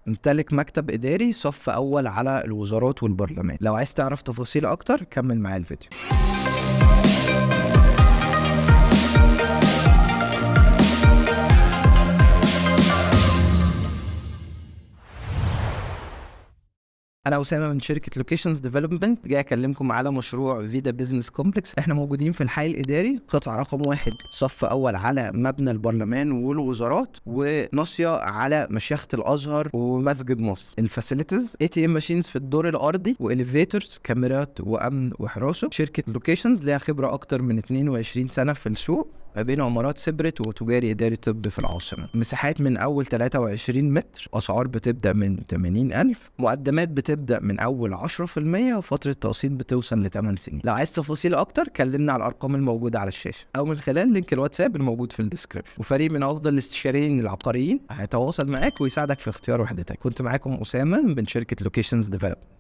امتلك مكتب اداري صف اول على الوزارات والبرلمان لو عايز تعرف تفاصيل اكتر كمل معايا الفيديو انا اسامه من شركه لوكيشنز ديفلوبمنت جاي اكلمكم على مشروع فيدا بزنس كومبلكس احنا موجودين في الحي الاداري قطعه رقم واحد صف اول على مبنى البرلمان والوزارات وناصيه على مشيخه الازهر ومسجد مصر الفاسيلتيز اي تي ام ماشينز في الدور الارضي واليفيتورز كاميرات وامن وحراسه شركه لوكيشنز ليها خبره اكتر من 22 سنه في السوق ما بين عمارات سبرت وتجاري إداري طب في العاصمة مساحات من أول 23 متر أسعار بتبدأ من 80 ألف مقدمات بتبدأ من أول 10% وفترة تقسيط بتوصل ل 8 سنين لو عايز تفاصيل أكتر كلمنا على الأرقام الموجودة على الشاشة أو من خلال لينك الواتساب الموجود في الديسكربشن وفريق من أفضل الاستشاريين العقاريين هيتواصل معاك ويساعدك في اختيار وحدتك كنت معاكم أسامة من شركة لوكيشنز ديفلوب